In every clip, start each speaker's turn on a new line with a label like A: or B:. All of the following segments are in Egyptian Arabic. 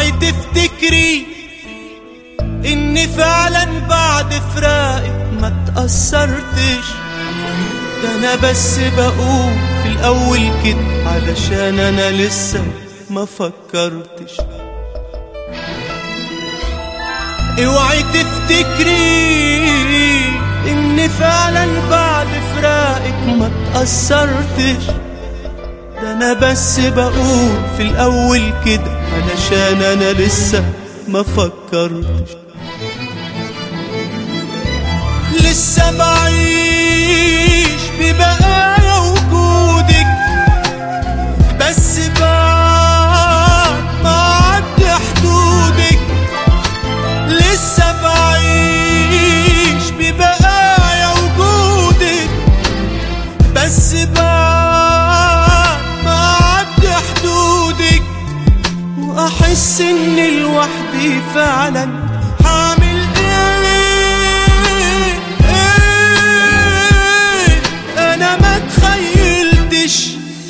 A: اوعي تفتكري اني فعلا بعد فراقك ما تأثرتش ده انا بس بقول في الاول كده علشان انا لسه ما فكرتش اوعي تفتكري اني فعلا بعد فراقك ما تأثرتش ده انا بس بقول في الاول كده علشان انا لسه ما فكرتش لسه بعيش ببقايا وجودك بس بعد ما عدي حدودك لسه بعيش ببقايا وجودك بس بعد ما عدي حدودك واحس اني لوحدي فعلا هعمل ايه ايه انا ما تخيلتش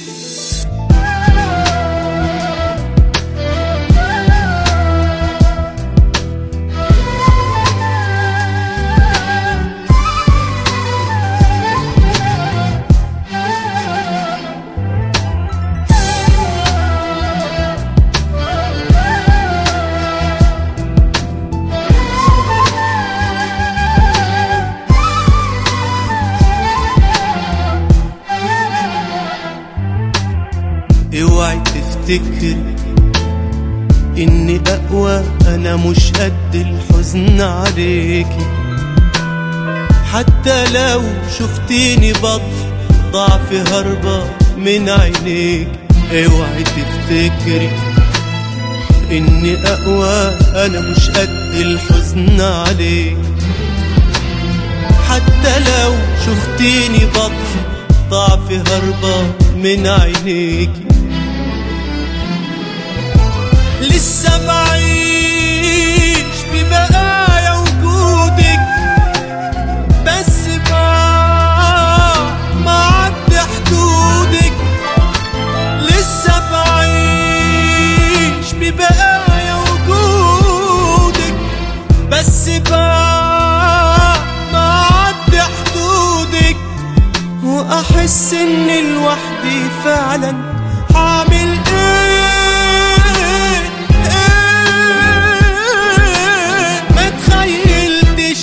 A: اوعي تفتكر اني اقوى انا مش قد الحزن عليكي حتى لو شفتيني بطل ضعف هربة من عينيك اوعي تفتكري اني اقوى انا مش قد الحزن عليك حتى لو شفتيني بطل ضعف هربة من عينيكي لسه بعيش ببقايا وجودك بس بعد ما عدي حدودك لسه بعيش ببقايا وجودك بس بعد ما عدي حدودك واحس اني لوحدي فعلا هعمل ايه ايه ما تخيلتش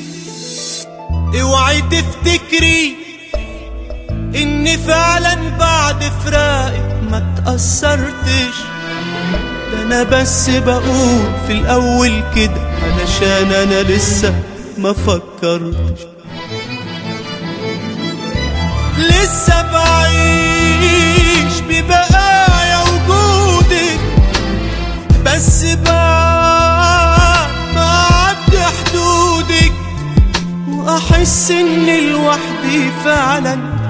A: اوعي تفتكري اني فعلا بعد فراقك ما تأثرتش ده انا بس بقول في الاول كده علشان انا لسه ما فكرتش لسه بعيش ببقايا وجودك بس بعد ما عدي حدودك واحس اني لوحدي فعلا